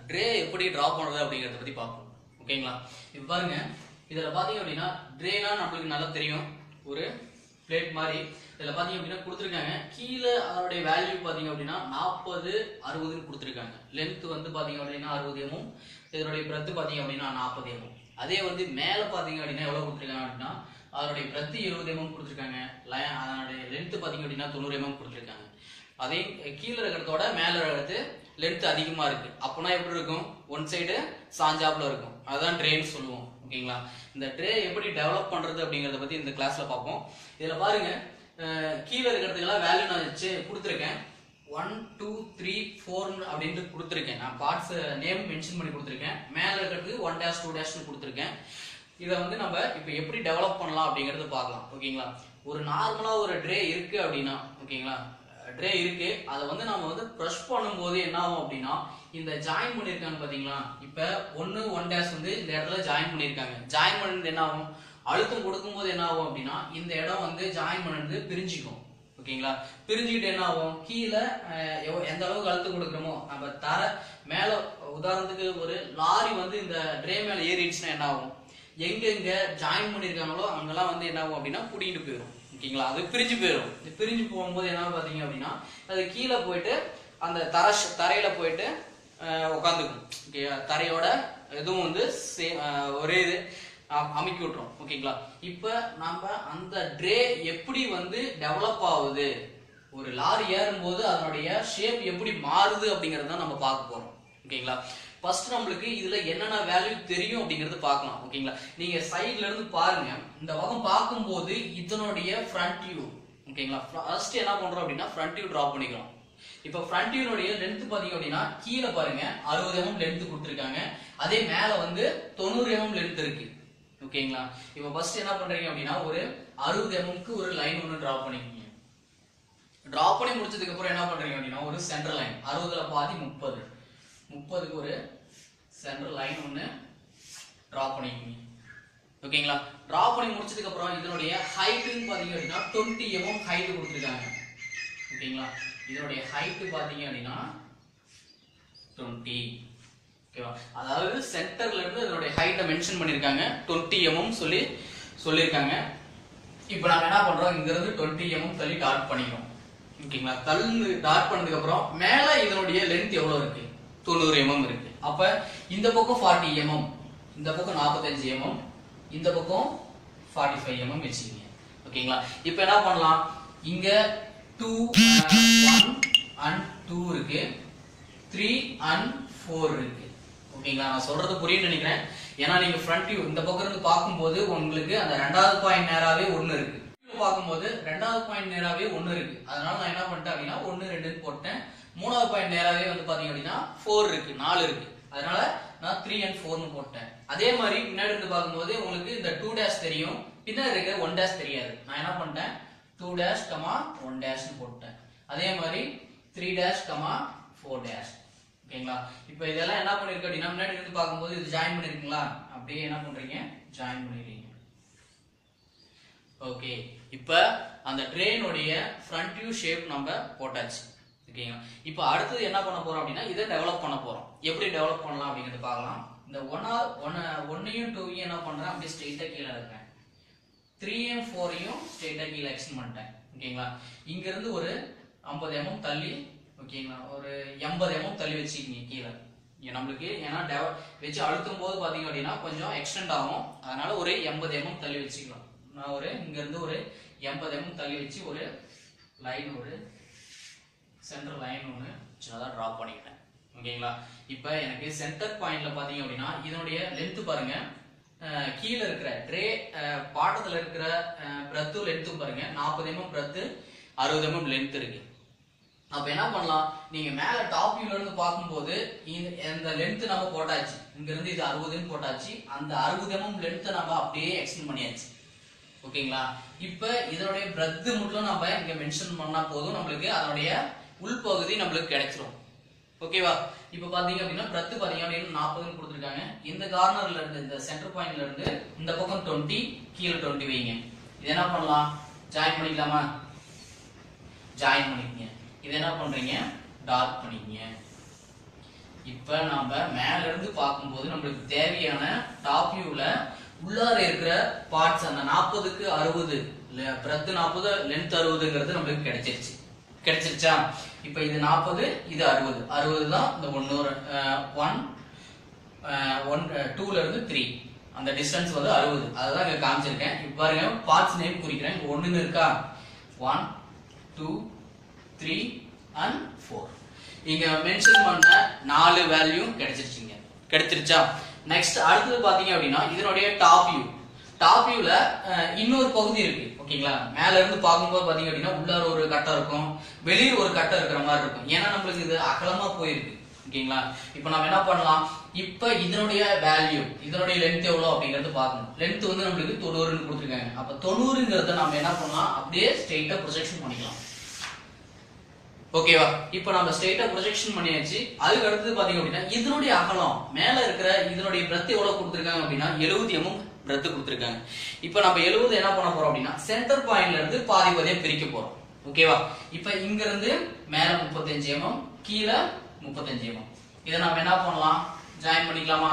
tray எப்படி draw பண்ணுறது அப்படிங்கிறத பற்றி பார்ப்போம் ஓகேங்களா இப்போ பாருங்க இதில் பார்த்தீங்க அப்படின்னா ட்ரேனா நம்மளுக்கு நல்லா தெரியும் ஒரு பிளேட் மாதிரி இதில் பார்த்தீங்க அப்படின்னா கொடுத்துருக்காங்க கீழே அதனுடைய வேல்யூ பார்த்தீங்க அப்படின்னா நாற்பது அறுபதுன்னு கொடுத்துருக்காங்க லென்த் வந்து பார்த்தீங்க அப்படின்னா அறுபது எம்எம் இதனுடைய பிரத்து பார்த்தீங்க அப்படின்னா நாற்பது எம்எம் அதே வந்து மேலே பார்த்தீங்க அப்படின்னா எவ்வளோ கொடுத்துருக்காங்க அப்படின்னா அதனுடைய பிரத்து எழுபது எம்எம் கொடுத்துருக்காங்க ல- அதனுடைய லென்த் பார்த்தீங்க அப்படின்னா தொண்ணூறு எம்எம் கொடுத்துருக்காங்க அதே கீழே இருக்கிறதோட மேலே இருக்கிறது லென்த் அதிகமாக இருக்கு அப்போனா எப்படி இருக்கும் ஒன் சைடு சாஞ்சாப்ல இருக்கும் அதுதான் ட்ரேன்னு சொல்லுவோம் ஓகேங்களா இந்த ட்ரே எப்படி டெவலப் பண்றது அப்படிங்கறத பத்தி இந்த கிளாஸ்ல பார்ப்போம் இதுல பாருங்க அஹ், கீழே இருக்கிறதுக்கெல்லாம் வேல்யூ நான் வச்சு கொடுத்துருக்கேன் ஒன் டூ த்ரீ ஃபோர் அப்படின்ட்டு கொடுத்துருக்கேன் நான் பார்ட்ஸ் நேம் மென்ஷன் பண்ணி கொடுத்துருக்கேன் மேலே இருக்கிறதுக்கு ஒன் டேஷ் டூ டேஷ்னு கொடுத்துருக்கேன் இதை வந்து நம்ம இப்போ எப்படி டெவலப் பண்ணலாம் அப்படிங்கறது பார்க்கலாம் ஓகேங்களா ஒரு நார்மலா ஒரு ட்ரே இருக்கு அப்படின்னா ஓகேங்களா ட்ரே இருக்கு அதை வந்து நம்ம வந்து ப்ரஷ் பண்ணும்போது என்ன ஆகும் அப்படின்னா இந்த ஜாயின் பண்ணியிருக்காங்க பாத்தீங்களா இப்போ ஒன்று ஒன் டேஷ் வந்து இந்த இடத்துல ஜாயின் பண்ணியிருக்காங்க ஜாயின் பண்ணது என்ன ஆகும் அழுத்தம் கொடுக்கும்போது என்ன ஆகும் அப்படின்னா இந்த இடம் வந்து ஜாயின் பண்ணது பிரிஞ்சுக்கும் ஓகேங்களா பிரிஞ்சுக்கிட்டு என்ன ஆகும் கீழே அஹ், எவ்வ- எந்த அளவுக்கு அழுத்தம் கொடுக்குறோமோ நம்ம தர மேல உதாரணத்துக்கு ஒரு லாரி வந்து இந்த ட்ரே மேல ஏறிடுச்சுன்னா என்ன ஆகும் எங்க எங்க ஜாயின் பண்ணிருக்காங்களோ அங்கெல்லாம் வந்து என்ன ஆகும் அப்படின்னா புடிங்கிட்டு போயிடும் ஓகேங்களா அது பிரிஞ்சு போயிடும் இது பிரிஞ்சு போகும்போது என்ன ஆகும் பாத்தீங்க அப்படின்னா அது கீழே போயிட்டு அந்த தர தரையில போயிட்டு அஹ், உட்காந்துக்கும் ஓகே தரையோட இதுவும் வந்து same, அஹ், ஒரே இது அம்- அமைக்கி விட்டுரும் ஓகேங்களா இப்ப நம்ம அந்த ட்ரே எப்படி வந்து டெவலப் ஆகுது ஒரு லாரி ஏறும்போது அதனுடைய ஷேப் எப்படி மாறுது அப்படிங்கறத தான் நம்ம பார்க்க போறோம் ஓகேங்களா ஃபர்ஸ்ட் நம்மளுக்கு இதுல என்னென்ன வேல்யூ தெரியும் அப்படிங்கறது பார்க்கலாம் ஓகேங்களா நீங்க சைடுல இருந்து பாருங்க இந்த பக்கம் பார்க்கும்போது இதனுடைய ஃப்ரண்ட் வியூ ஓகேங்களா ஃபர்ஸ்ட் என்ன பண்றோம் அப்படின்னா ஃப்ரண்ட் வியூ டிரா பண்ணிக்கிறோம் இப்போ ஃப்ரண்ட் வியூனுடைய லென்த் பாத்தீங்க அப்படின்னா கீழே பாருங்க அறுபது எம்எம் லென்த் கொடுத்துருக்காங்க அதே மேல வந்து தொண்ணூறு எம்எம் லென்த் இருக்கு ஓகேங்களா இப்போ ஃபர்ஸ்ட் என்ன பண்றீங்க அப்படின்னா ஒரு அறுபது எம்எம்க்கு ஒரு லைன் ஒன்று டிரா பண்ணிக்கோங்க டிரா பண்ணி முடிச்சதுக்கு அப்புறம் என்ன பண்றீங்க அப்படின்னா ஒரு சென்டர் லைன் அறுபதுல பாதி முப்பது முப்பதுக்கு ஒரு சென்டர் லைன் ஒன்று டிரா பண்ணிக்கோங்க ஓகேங்களா டிரா பண்ணி முடிச்சதுக்கு அப்புறம் இதனுடைய ஹைட்டுன்னு பாத்தீங்க அப்படின்னா டுவெண்ட்டி எம்எம் ஹைட் கொடுத்துருக்காங்க ஓகேங்களா இதனுடைய ஹைட் பாத்தீங்க அப்படின்னா டுவெண்ட்டி ஓகேவா அதாவது சென்டர்ல இருந்து இதனுடைய ஹைட்டை மென்ஷன் பண்ணிருக்காங்க டுவெண்ட்டி எம்எம் சொல்லி சொல்லியிருக்காங்க இப்போ நாம என்ன பண்றோம் இங்க இருந்து டுவெண்ட்டி எம்எம் தள்ளி டாட் பண்ணிக்கிறோம் ஓகேங்களா தள்ளு டாட் பண்ணதுக்கு அப்புறம் மேல இதனுடைய லென்த் எவ்வளவு இருக்கு தொண்ணூறு எம்எம் இருக்கு அப்ப இந்த பக்கம் ஃபார்ட்டி எம்எம் இந்த பக்கம் நாற்பத்தஞ்சு எம்எம் இந்த பக்கம் ஃபார்ட்டி ஃபைவ் எம்எம் வச்சுக்கீங்க ஓகேங்களா இப்போ என்ன பண்ணலாம் இங்க டூ ஒன் அண்ட் டூ இருக்கு த்ரீ அண்ட் ஃபோர் இருக்கு ஓகேங்களா நான் சொல்றது புரியும் நினைக்கிறேன் ஏன்னா நீங்க ஃப்ரண்ட் வியூ இந்த பக்கம் இருந்து பார்க்கும்போது உங்களுக்கு அந்த ரெண்டாவது பாயிண்ட் நேராவே ஒண்ணு இருக்கு View பார்க்கும்போது ரெண்டாவது பாயிண்ட் நேராவே ஒண்ணு இருக்கு அதனால நான் என்ன பண்ணிட்டேன் அப்படின்னா ஒன்னு ரெண்டுன்னு போட்டேன் மூணாவது பாயிண்ட் நேராவே வந்து பாத்தீங்க அப்படின்னா ஃபோர் இருக்கு நாலு இருக்கு அதனால நான் த்ரீ அண்ட் ஃபோர்னு போட்டேன் அதே மாதிரி பின்னாடி இருந்து பார்க்கும்போது உங்களுக்கு இந்த டூ டேஷ் தெரியும் பின்னாடி இருக்க ஒன் டேஷ் தெரியாது நான் என்ன பண்ணிட்டேன் டூ டேஷ் கமா ஒன் டேஷ்னு போட்டேன் அதே மாதிரி three dash comma four dash ஓகேங்களா இப்போ இதெல்லாம் என்ன பண்ணிருக்கு அப்படின்னா முன்னாடி இருந்து பார்க்கும்போது இது ஜாயின் பண்ணிருக்கீங்களா அப்படியே என்ன பண்றீங்க ஜாயின் பண்ணிடுறீங்க ஓகே இப்போ அந்த ட்ரெயினுடைய ஃப்ரண்ட் வியூ ஷேப் நம்ம போட்டாச்சு ஓகேங்களா இப்போ அடுத்தது என்ன பண்ண போறோம் அப்படின்னா இதை டெவலப் பண்ண போறோம் எப்படி டெவலப் பண்ணலாம் அப்படிங்கிறது பார்க்கலாம் இந்த ஒன்னா ஒன்னு ஒன்னையும் டூவையும் என்ன பண்றேன் அப்படியே ஸ்ட்ரெயிட்டா கீழே இருக்கிறேன் த்ரீயும் ஃபோரையும் ஸ்ட்ரெயிட்டா கீழே எக்ஸ்டெண்ட் பண்ணிட்டேன் ஓகேங்களா இங்க இருந்து ஒரு ஐம்பது எம்எம் தள்ளி ஓகேங்களா ஒரு எண்பது எம்எம் தள்ளி வச்சுக்கிங்க கீழே இங்க நம்மளுக்கு ஏன்னா டெவ- வச்சு அழுத்தும் போது பாத்தீங்க அப்படின்னா கொஞ்சம் எக்ஸ்டெண்ட் ஆகும் அதனால ஒரு எண்பது எம்எம் தள்ளி வச்சுக்கலாம் நான் ஒரு இங்க இருந்து ஒரு எண்பது எம்எம் தள்ளி வச்சு ஒரு லைன் ஒரு சென்டர் லைன் ஒன்று சின்னதாக ட்ரா பண்ணிக்கிட்டேன் ஓகேங்களா இப்போ எனக்கு சென்டர் பாயிண்ட்ல பார்த்தீங்க அப்படின்னா இதனுடைய லென்த் பாருங்க அஹ், கீழே இருக்கிற ட்ரே பாட்டத்தில் இருக்கிற பிரத்து லென்த்து பாருங்க நாற்பது எம்எம் பிரத்து அறுபது எம்எம் லென்த் இருக்கு அப்ப என்ன பண்ணலாம் நீங்க மேல டாப் வியூல இருந்து பார்க்கும்போது இந்த இந்த லென்த் நம்ம போட்டாச்சு இங்க இருந்து இது அறுபதுன்னு போட்டாச்சு அந்த அறுபது எம்எம் லென்த்தை நம்ம அப்படியே எக்ஸ்டெண்ட் பண்ணியாச்சு ஓகேங்களா இப்ப இதனுடைய பிரத் மட்டும் நம்ம இங்க மென்ஷன் பண்ணா போதும் நம்மளுக்கு அதனுடைய உள்பகுதி நம்மளுக்கு கிடைச்சிரும் ஓகேவா இப்ப பாத்தீங்க அப்படின்னா பிரத்து பாத்தீங்க அப்படின்னா நாற்பதுன்னு கொடுத்துருக்காங்க இந்த கார்னர்ல இருந்து இந்த சென்டர் பாயிண்ட்ல இருந்து இந்த பக்கம் டுவெண்ட்டி கீழே டுவெண்ட்டி வைங்க இது என்ன பண்ணலாம் ஜாயின் பண்ணிக்கலாமா ஜாயின் பண்ணிக்கங்க இது என்ன பண்றீங்க டார்க் பண்ணிக்கங்க இப்ப நாம மேல இருந்து பார்க்கும்போது நம்மளுக்கு தேவையான டாப் வியூல உள்ளார இருக்கிற பார்ட்ஸ் அந்த நாற்பதுக்கு அறுபது பிரெத் நாற்பது லென்த் அறுபதுங்கிறது நம்மளுக்கு கிடைச்சிருச்சு கிடைச்சிருச்சா இப்ப இது நாற்பது இது அறுபது அறுபது தான் இந்த ஒன்னொரு ஒன் ஒன் டூல இருந்து த்ரீ அந்த டிஸ்டன்ஸ் வந்து அறுபது அதுதான் இங்க காமிச்சிருக்கேன் இப்ப பாருங்க பார்ட்ஸ் நேம் குறிக்கிறேன் இங்க ஒண்ணுன்னு இருக்கா one two three and four இங்க மென்ஷன் பண்ண நாலு வேல்யூ கிடைச்சிருச்சுங்க கிடைச்சிருச்சா நெக்ஸ்ட் அடுத்தது பாத்தீங்க அப்படின்னா இதனுடைய டாப் வியூ டாப் வியூல இன்னொரு பகுதி இருக்கு ஓகேங்களா மேல இருந்து பார்க்கும்போது பாத்தீங்க அப்படின்னா உள்ளார ஒரு கட்டம் இருக்கும் வெளியே ஒரு கட்டம் இருக்கிற மாதிரி இருக்கும் ஏன்னா நம்மளுக்கு இது அகலமா போயிருக்கு ஓகேங்களா இப்போ நம்ம என்ன பண்ணலாம் இப்போ இதனுடைய வேல்யூ இதனுடைய லென்த் எவ்வளவு அப்படிங்கறது பார்க்கணும் லென்த் வந்து நம்மளுக்கு தொண்ணூறுன்னு கொடுத்துருக்காங்க அப்ப தொண்ணூறுங்கிறத நம்ம என்ன பண்ணலாம் அப்படியே ஸ்ட்ரெயிட்டா ப்ரொஜெக்ஷன் பண்ணிக்கலாம் ஓகேவா இப்போ நம்ம ஸ்ட்ரெயிட்டா ப்ரொஜெக்ஷன் பண்ணியாச்சு அதுக்கு அடுத்தது பாத்தீங்க அப்படின்னா இதனுடைய அகலம் மேல இருக்கிற இதனுடைய பிரெத் எவ்வளவு கொடுத்துருக்காங்க அப்படின்னா 70 எம்எம் பிரெத் கொடுத்துருக்காங்க இப்போ நம்ம 70 என்ன பண்ண போறோம் அப்படின்னா சென்டர் பாயிண்ட்ல இருந்து பாதி பாதியா பிரிக்க போறோம் ஓகேவா இப்போ இங்க இருந்து மேல 35 எம்எம் கீழே 35 எம்எம் இதை நம்ம என்ன பண்ணலாம் ஜாயின் பண்ணிக்கலாமா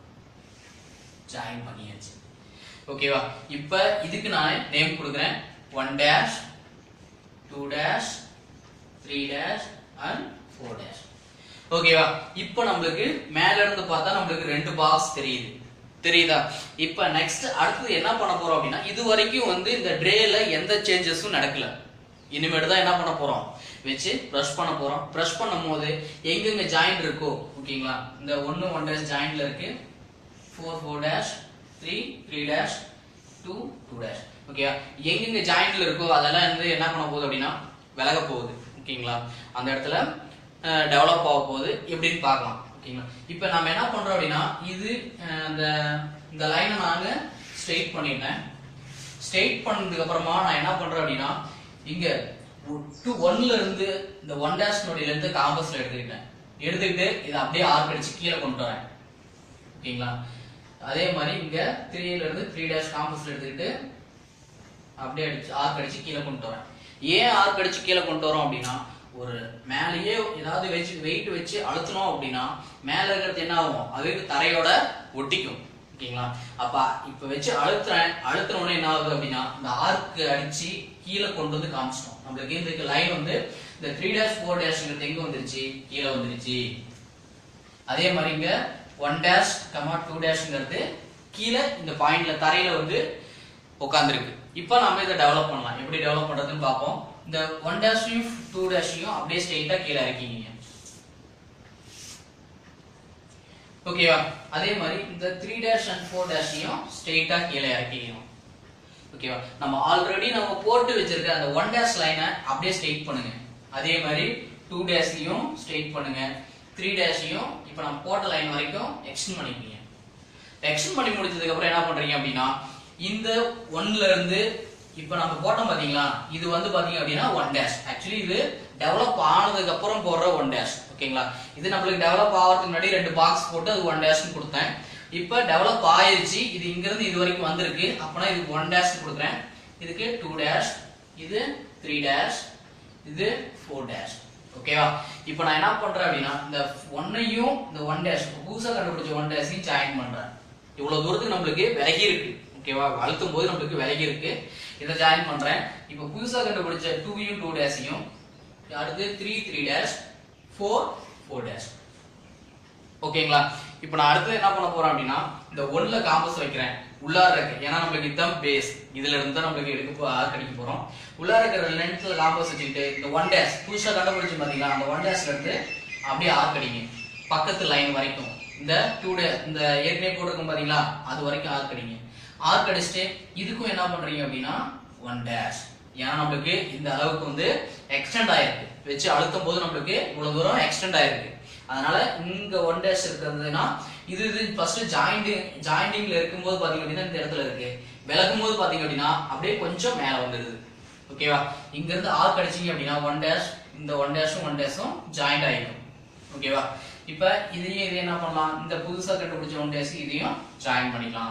ஜாயின் பண்ணியாச்சு ஓகேவா இப்போ இதுக்கு நான் நேம் கொடுக்குறேன் one dash two dash three dash and four dash ஓகேவா இப்போ நம்மளுக்கு மேல இருந்து பார்த்தா நம்மளுக்கு ரெண்டு பாக்ஸ் தெரியுது தெரியுதா இப்போ நெக்ஸ்ட் அடுத்தது என்ன பண்ண போறோம் அப்படின்னா இது வரைக்கும் வந்து இந்த ட்ரேல எந்த சேஞ்சஸும் நடக்கல இனிமேட்டு தான் என்ன பண்ண போறோம் வச்சு ப்ரஷ் பண்ண போறோம் ப்ரஷ் பண்ணும்போது எங்கெங்க ஜாயிண்ட் இருக்கோ ஓகேங்களா இந்த ஒன்னு ஒன் டேஷ் ஜாயிண்ட்ல இருக்கு four four dash three three dash two two dash ஓகேவா எங்கெங்க ஜாயிண்ட்ல இருக்கோ அதெல்லாம் வந்து என்ன பண்ண போகுது அப்படின்னா விலக போகுது ஓகேங்களா அந்த இடத்துல டெவலப் ஆக போகுது எப்படின்னு பார்க்கலாம் ஓகேங்களா இப்போ நம்ம என்ன பண்றோம் அப்படின்னா இது அஹ், இந்த இந்த லைனை நாங்க ஸ்ட்ரெயிட் பண்ணிட்டேன் ஸ்ட்ரெயிட் பண்ணதுக்கு அப்புறமா நான் என்ன பண்றேன் அப்படின்னா இங்க டூ ஒன்ல இருந்து இந்த ஒன் டேஷ் நோடில இருந்து காம்பஸ்ல எடுத்துக்கிட்டேன் எடுத்துக்கிட்டு இதை அப்படியே ஆர்க் அடிச்சு கீழே கொண்டு வரேன் ஓகேங்களா அதே மாதிரி இங்க த்ரீல இருந்து த்ரீ டேஷ் காம்பஸ்ல எடுத்துக்கிட்டு அப்படியே அடிச்சு ஆர்க் அடிச்சு கீழே கொண்டு வரேன் ஏன் ஆர்க் அடிச்சு கீழே கொண்டு வரோம் அப்படின்னா ஒரு மேலேயே ஏதாவது வச்சு வெயிட் வச்சு அழுத்தணும் அப்படின்னா மேல இருக்கிறது என்ன ஆகும் அது தரையோட ஒட்டிக்கும் ஓகேங்களா அப்ப இப்ப வச்சு அழுத்துறேன் அழுத்துற உடனே என்ன ஆகுது அப்படின்னா இந்த ஆர்க் அடிச்சு கீழே கொண்டு வந்து காமிச்சிட்டோம் நம்மளுக்கு இந்த லைன் வந்து இந்த த்ரீ டேஷ் ஃபோர் டேஷ்ங்கிறது எங்க வந்துருச்சு கீழே வந்துருச்சு அதே மாதிரி இங்க ஒன் டேஷ் கமா டூ டேஷ்ங்கிறது கீழே இந்த பாயிண்ட்ல தரையில வந்து உட்காந்துருக்கு இப்போ நம்ம இதை டெவலப் பண்ணலாம் எப்படி டெவலப் பண்றதுன்னு பார்ப்போம் இந்த ஒன் டேஷையும் டூ டேஷையும் அப்படியே ஸ்ட்ரெயிட்டா கீழே இறக்கிங்க ஓகேவா அதே மாதிரி இந்த த்ரீ டேஷ் அண்ட் ஃபோர் டேஷையும் ஸ்ட்ரெயிட்டா கீழே இறக்கிக்கணும் ஓகேவா நம்ம ஆல்ரெடி நம்ம போட்டு வச்சிருக்க அந்த ஒன் டேஷ் லைனை அப்படியே ஸ்ட்ரெயிட் பண்ணுங்க அதே மாதிரி டூ டேஷ்லையும் ஸ்ட்ரெயிட் பண்ணுங்க த்ரீ டேஷையும் இப்போ நம்ம போட்ட லைன் வரைக்கும் எக்ஸ்டெண்ட் பண்ணிக்கோங்க எக்ஸ்டெண்ட் பண்ணி முடிச்சதுக்கு அப்புறம் என்ன பண்றீங்க அப்படின்னா இந்த ஒன்ல இருந்து இப்போ நம்ம போட்டோம் பாத்தீங்களா இது வந்து பாத்தீங்க அப்படின்னா ஒன் டேஷ் ஆக்சுவலி இது டெவலப் ஆனதுக்கு அப்புறம் போடுற ஒன் டேஷ் ஓகேங்களா இது நம்மளுக்கு டெவலப் ஆகிறதுக்கு முன்னாடி ரெண்டு பாக்ஸ் போட்டு அது ஒன் டேஷ்னு கொடுத்தேன் இப்போ டெவலப் ஆயிருச்சு இது இங்க இருந்து இது வரைக்கும் வந்திருக்கு அப்பனா இது ஒன் டேஷ் கொடுக்குறேன் இதுக்கு டூ டேஷ் இது த்ரீ டேஷ் இது ஃபோர் டேஷ் ஓகேவா இப்போ நான் என்ன பண்றேன் அப்படின்னா இந்த ஒன்னையும் இந்த ஒன் டேஷ் புதுசா கண்டுபிடிச்ச ஒன் டேஷையும் ஜாயின் பண்றேன் இவ்வளவு தூரத்துக்கு நம்மளுக்கு விலகி இருக்கு ஓகேவா அழுத்தும் போது நம்மளுக்கு விலகி இருக்கு இதை ஜாயின் பண்றேன் இப்போ புதுசா கண்டுபிடிச்ச டூவையும் டூ டேஷையும் அடுத்து three three dash four four dash ஓகேங்களா இப்போ நான் அடுத்து என்ன பண்ண போறேன் அப்படின்னா இந்த ஒன்ல காம்பஸ் வைக்கிறேன் உள்ளார இருக்கு ஏன்னா நம்மளுக்கு இதுதான் பேஸ் இதுல இருந்து தான் நம்மளுக்கு எடுக்க போ- ஆர்க் அடிக்க போறோம் உள்ளார இருக்கிற லென்த்ல காம்பஸ் வச்சுக்கிட்டு இந்த ஒன் டேஷ் புதுசா கண்டுபிடிச்சு பாத்தீங்களா அந்த ஒன் டேஷ்ல இருந்து அப்படியே ஆர்க் அடிங்க பக்கத்து லைன் வரைக்கும் இந்த டூ டே இந்த ஏற்கனவே போட்டிருக்கோம் பாத்தீங்களா அது வரைக்கும் ஆர்க் அடிங்க ஆர்க் அடிச்சுட்டு இதுக்கும் என்ன பண்றீங்க அப்படின்னா ஒன் டேஷ் ஏன்னா நம்மளுக்கு இந்த அளவுக்கு வந்து எக்ஸ்டெண்ட் ஆயிருக்கு வச்சு அழுத்தும் போது நம்மளுக்கு இவ்வளவு தூரம் எக்ஸ்டெண்ட் ஆயிருக்கு அதனால இங்க ஒன் டேஷ் இருக்கிறதுனா இது இது ஃபர்ஸ்ட் ஜாயிண்டிங் ஜாயிண்டிங்ல இருக்கும்போது பாத்தீங்க அப்படின்னா இந்த இடத்துல இருக்கு விளக்கும் போது பாத்தீங்க அப்படின்னா அப்படியே கொஞ்சம் மேல வந்துடுது ஓகேவா இங்க இருந்து ஆர்க் அடிச்சீங்க அப்படின்னா ஒன் டேஷ் இந்த ஒன் டேஷும் ஒன் டேஷும் ஜாயிண்ட் ஆயிடும் ஓகேவா இப்ப இதையும் இதையும் என்ன பண்ணலாம் இந்த புதுசா கண்டுபிடிச்ச ஒன் டேஷ் இதையும் ஜாயின் பண்ணிக்கலாம்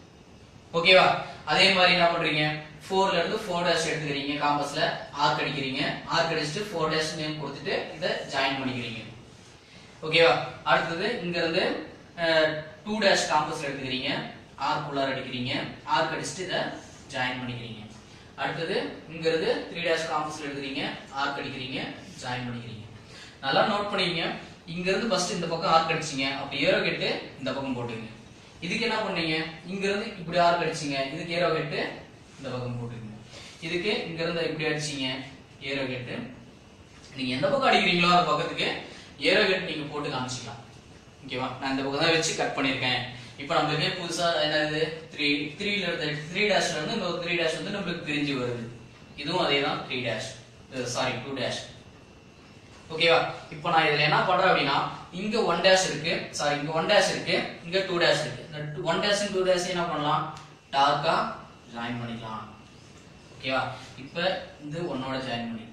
ஓகேவா அதே மாதிரி என்ன பண்றீங்க ஃபோர்ல இருந்து ஃபோர் டேஷ் எடுத்துக்கிறீங்க காம்பஸ்ல ஆர்க் அடிக்கிறீங்க ஆர்க் அடிச்சுட்டு ஃபோர் டேஷ் நேம் கொடுத்துட்டு இதை ஜாயின் பண்ணிக்கிறீங்க ஓகேவா அடுத்தது இங்க இருந்து டூ டேஷ் காம்பஸ்ல எடுத்துக்கிறீங்க ஆர்க் உள்ளார அடிக்கிறீங்க ஆர்க் அடிச்சுட்டு இதை ஜாயின் பண்ணிக்கிறீங்க அடுத்தது இங்க இருந்து த்ரீ டேஷ் காம்பஸ்ல எடுக்கிறீங்க ஆர்க் அடிக்கிறீங்க ஜாயின் பண்ணிக்கிறீங்க நல்லா நோட் பண்ணிக்கங்க இங்க இருந்து ஃபர்ஸ்ட் இந்த பக்கம் ஆர்க் அடிச்சீங்க அப்ப ஏரோ கெட்டு இந்த பக்கம் போட்டுங்க இதுக்கு என்ன பண்ணீங்க இங்க இருந்து இப்படி ஆர்க் அடிச்சீங்க இதுக்கு ஏரோ கெட்டு இந்த பக்கம் போட்டுங்க இதுக்கு இங்க இருந்து இப்படி அடிச்சீங்க ஏரோ கெட்டு நீங்க எந்த பக்கம் அடிக்கிறீங்களோ அந்த பக்கத்துக்கு ஏரோ கெட் நீங்க போட்டு காமிச்சிக்கலாம் ஓகேவா நான் இந்த பக்கம் தான் வச்சு கட் பண்ணிருக்கேன் இப்போ நம்மளுக்கு புதுசா என்னது த்ரீ த்ரீல இருந்து த்ரீ டேஷ்ல இருந்து இந்த த்ரீ டேஷ் வந்து நம்மளுக்கு பிரிஞ்சு வருது இதுவும் அதே தான் three dash sorry two dash ஓகேவா இப்போ நான் இதுல என்ன பண்றேன் அப்படின்னா இங்க ஒன் டேஷ் இருக்கு சாரி இங்க ஒன் டேஷ் இருக்கு இங்க டூ டேஷ் இருக்கு இந்த ஒன் டேஷ் டூ டேஷ் என்ன பண்ணலாம் டார்க்கா ஜாயின் பண்ணிக்கலாம் ஓகேவா இப்போ இது ஒன்னோட ஜாயின் பண்ணிருக்கீங்க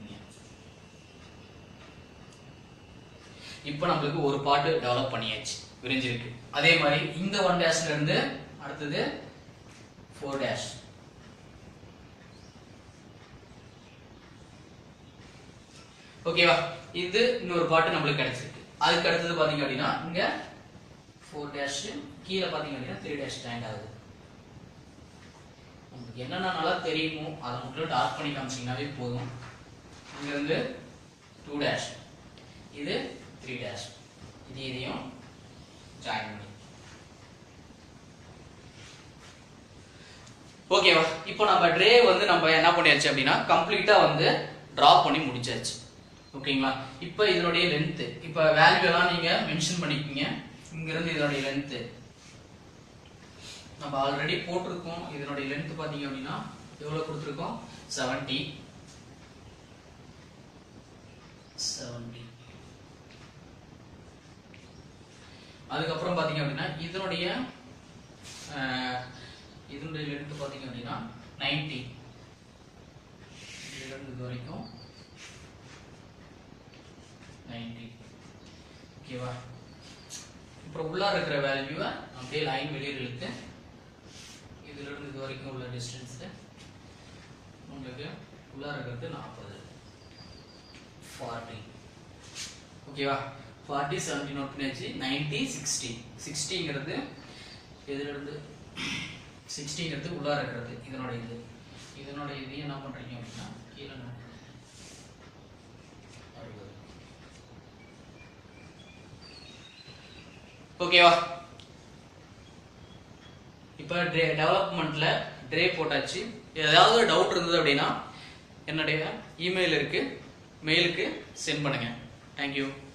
இப்போ நம்மளுக்கு ஒரு பாட்டு டெவலப் பண்ணியாச்சு விரிஞ்சிருக்கு அதே மாதிரி இந்த ஒன் டேஷ்ல இருந்து அடுத்தது ஃபோர் டேஷ் ஓகேவா இது இன்னொரு பாட்டு நம்மளுக்கு கிடைச்சிருக்கு அதுக்கு அடுத்தது பாத்தீங்க அப்படின்னா இங்க ஃபோர் டேஷ் கீழே பாத்தீங்க அப்படின்னா த்ரீ டேஷ் ஸ்டாண்ட் ஆகுது உங்களுக்கு என்னென்ன நல்லா தெரியுமோ அதை மட்டும் டார்க் பண்ணி காமிச்சிங்கனாவே போதும் இங்க இருந்து டூ டேஷ் இது த்ரீ டேஷ் இது இதையும் ஜாயின் பண்ணி ஓகேவா இப்போ நம்ம ட்ரே வந்து நம்ம என்ன பண்ணியாச்சு அப்படின்னா கம்ப்ளீட்டா வந்து டிரா பண்ணி முடிச்சாச்சு ஓகேங்களா இப்போ இதனுடைய லென்த் இப்போ வேல்யூ எல்லாம் நீங்க மென்ஷன் பண்ணிக்கீங்க இங்க இருந்து இதனுடைய லென்த் நம்ம ஆல்ரெடி போட்டிருக்கோம் இதனுடைய லென்த் பாத்தீங்க அப்படின்னா எவ்வளவு கொடுத்துருக்கோம் 70 70 அதுக்கப்புறம் பாத்தீங்க அப்படின்னா இதனுடைய அஹ், இதனுடைய லென்த் பாத்தீங்க அப்படின்னா 90 இதுல இருந்து இது வரைக்கும் 90 ஓகேவா அப்புறம் உள்ளார இருக்கிற வேல்யூவை அப்படியே லைன் வெளியே இழுத்து இதுல இருந்து இது வரைக்கும் உள்ள டிஸ்டன்ஸ் உங்களுக்கு உள்ளார இருக்கிறது நாற்பது ஃபார்ட்டி ஓகேவா ஃபார்ட்டி செவன்டி நோட் பண்ணியாச்சு நைன்டி சிக்ஸ்டி சிக்ஸ்டிங்கிறது இதுல இருந்து சிக்ஸ்டிங்கிறது உள்ளார இருக்கிறது இதனோட இது இதனோட இதையும் என்ன பண்றீங்க அப்படின்னா கீழே நோட் அறுபது ஓகேவா இப்போ ட்ரே டெவலப்மெண்ட்ல ட்ரே போட்டாச்சு ஏதாவது ஒரு டவுட் இருந்தது அப்படின்னா என்னுடைய இமெயில் இருக்கு மெயிலுக்கு சென்ட் பண்ணுங்க தேங்க்யூ